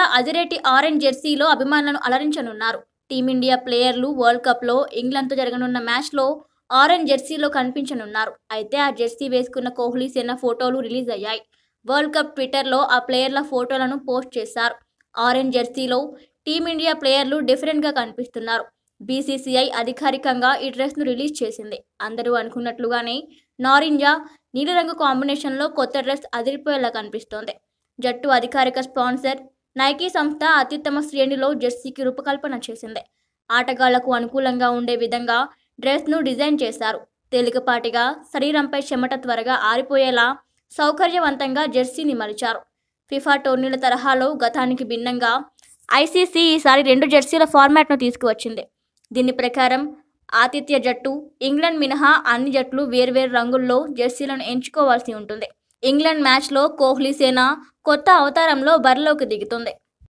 అదిరేటి orange జెర్సీలో అభిమానులను అలరించనున్నారు team India ప్లేయర్లు world కప్లో ఇంగ్లాండ్తో జరగనున్న మ్యాచ్లో ఆరెంజ్ జెర్సీలో కనిపించనున్నారు అయితే ఆ జెర్సీ వేసుకున్న కోహ్లీ సేన ఫోటోలు రిలీజ్ అయ్యాయి వరల్డ్ కప్ ట్విట్టర్లో ఆ ప్లేయర్ల ఫోటోలను పోస్ట్ చేశారు ఆరెంజ్ జెర్సీలో టీమిండియా ప్లేయర్లు డిఫరెంట్గా కనిపిస్తున్నారు బీసీసీఐ అధికారికంగా ఈ డ్రెస్ను రిలీజ్ చేసింది అందరూ అనుకున్నట్లుగానే నారింజ నీలిరంగు కాంబినేషన్లో కొత్త డ్రెస్ అదిరిపోయేలా కనిపిస్తోంది జట్టు అధికారిక స్పాన్సర్ నైకీ సంస్థ అత్యుత్తమ శ్రేణిలో జెర్సీకి రూపకల్పన చేసింది ఆటగాళ్లకు అనుకూలంగా ఉండే విధంగా డ్రెస్ను డిజైన్ చేశారు తేలికపాటిగా శరీరంపై చెమట త్వరగా ఆరిపోయేలా సౌకర్యవంతంగా జెర్సీని మలిచారు ఫిఫా టోర్నీల తరహాలో గతానికి భిన్నంగా ఐసీసీ ఈసారి రెండు జెర్సీల ఫార్మాట్ను తీసుకువచ్చింది దీని ప్రకారం ఆతిథ్య జట్టు ఇంగ్లాండ్ మినహా అన్ని జట్లు వేర్వేరు రంగుల్లో జెర్సీలను ఎంచుకోవాల్సి ఉంటుంది ఇంగ్లాండ్ మ్యాచ్లో కోహ్లీ సేన కొత్త అవతారంలో బరిలోకి దిగుతుంది